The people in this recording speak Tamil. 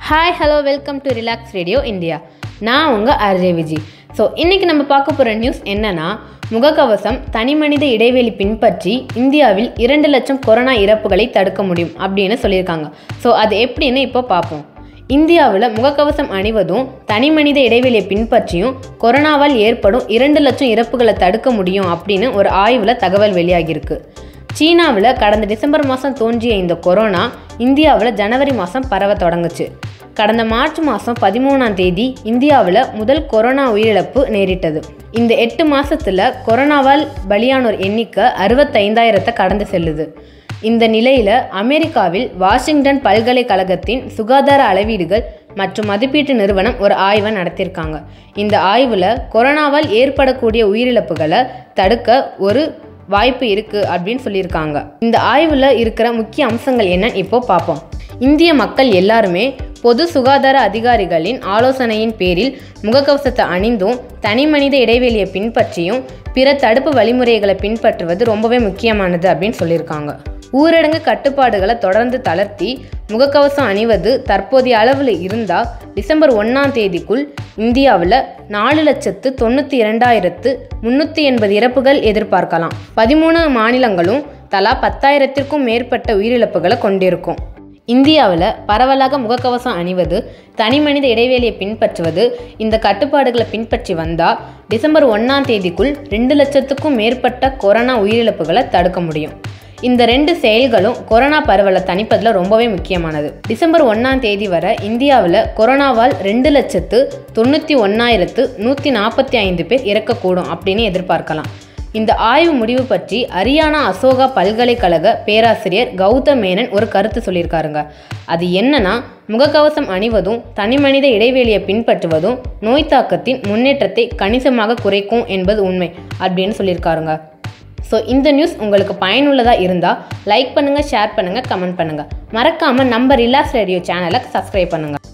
hi hello welcome to Relax Radio India நான் உங்கள் ஆர்ஜே விஜி ஸோ இன்றைக்கி நம்ம பார்க்க போகிற நியூஸ் என்னன்னா முகக்கவசம் தனிமனித இடைவெளி பின்பற்றி இந்தியாவில் இரண்டு லட்சம் கொரோனா இறப்புகளை தடுக்க முடியும் அப்படின்னு சொல்லியிருக்காங்க ஸோ அது எப்படின்னு இப்போ பார்ப்போம் இந்தியாவில் முகக்கவசம் அணிவதும் தனிமனித இடைவெளியை பின்பற்றியும் கொரோனாவால் ஏற்படும் இரண்டு லட்சம் இறப்புகளை தடுக்க முடியும் அப்படின்னு ஒரு ஆய்வில் தகவல் வெளியாகியிருக்கு சீனாவில் கடந்த டிசம்பர் மாதம் தோன்றிய இந்த கொரோனா இந்தியாவில் ஜனவரி மாதம் பரவ தொடங்குச்சு கடந்த மார்ச் மாதம் பதிமூணாம் தேதி இந்தியாவில் முதல் கொரோனா உயிரிழப்பு நேரிட்டது இந்த எட்டு மாசத்துல கொரோனாவால் பலியானோர் எண்ணிக்கை அறுபத்தைந்தாயிரத்தை கடந்து செல்லுது இந்த நிலையில் அமெரிக்காவில் வாஷிங்டன் பல்கலைக்கழகத்தின் சுகாதார அளவீடுகள் மற்றும் மதிப்பீட்டு நிறுவனம் ஒரு ஆய்வை நடத்தியிருக்காங்க இந்த ஆய்வில் கொரோனாவால் ஏற்படக்கூடிய உயிரிழப்புகளை தடுக்க ஒரு வாய்ப்பு இருக்குது அப்படின்னு சொல்லியிருக்காங்க இந்த ஆய்வில் இருக்கிற முக்கிய அம்சங்கள் என்னன்னு இப்போ பார்ப்போம் இந்திய மக்கள் எல்லாருமே பொது சுகாதார அதிகாரிகளின் ஆலோசனையின் பேரில் முகக்கவசத்தை அணிந்தும் தனிமனித இடைவெளியை பின்பற்றியும் பிற தடுப்பு வழிமுறைகளை பின்பற்றுவது ரொம்பவே முக்கியமானது அப்படின்னு சொல்லியிருக்காங்க ஊரடங்கு கட்டுப்பாடுகளை தொடர்ந்து தளர்த்தி முகக்கவசம் அணிவது தற்போதைய அளவில் இருந்தால் டிசம்பர் ஒன்றாம் தேதிக்குள் இந்தியாவில் நாலு லட்சத்து தொண்ணூற்றி இரண்டாயிரத்து முந்நூற்றி எண்பது இறப்புகள் எதிர்பார்க்கலாம் பதிமூணு மாநிலங்களும் தலா பத்தாயிரத்திற்கும் மேற்பட்ட உயிரிழப்புகளை கொண்டிருக்கும் இந்தியாவில் பரவலாக முகக்கவசம் அணிவது தனிமனித இடைவெளியை பின்பற்றுவது இந்த கட்டுப்பாடுகளை பின்பற்றி வந்தால் டிசம்பர் ஒன்றாம் தேதிக்குள் ரெண்டு லட்சத்துக்கும் மேற்பட்ட கொரோனா உயிரிழப்புகளை தடுக்க முடியும் இந்த ரெண்டு செயல்களும் கொரோனா பரவலை தணிப்பதில் ரொம்பவே முக்கியமானது டிசம்பர் ஒன்றாம் தேதி வரை இந்தியாவில் கொரோனாவால் ரெண்டு லட்சத்து தொண்ணூற்றி ஒன்றாயிரத்து நூற்றி நாற்பத்தி ஐந்து பேர் இறக்கக்கூடும் அப்படின்னு எதிர்பார்க்கலாம் இந்த ஆய்வு முடிவு பற்றி ஹரியானா அசோகா பல்கலைக்கழக பேராசிரியர் கௌதம் மேனன் ஒரு கருத்து சொல்லியிருக்காருங்க அது என்னன்னா முகக்கவசம் அணிவதும் தனிமனித இடைவெளியை பின்பற்றுவதும் நோய் தாக்கத்தின் முன்னேற்றத்தை கணிசமாக குறைக்கும் என்பது உண்மை அப்படின்னு சொல்லியிருக்காருங்க ஸோ இந்த நியூஸ் உங்களுக்கு பயனுள்ளதாக இருந்தால் லைக் பண்ணுங்கள் ஷேர் பண்ணுங்கள் கமெண்ட் பண்ணுங்கள் மறக்காமல் நம்ம ரிலாக்ஸ் ரேடியோ சேனலை சப்ஸ்கிரைப் பண்ணுங்கள்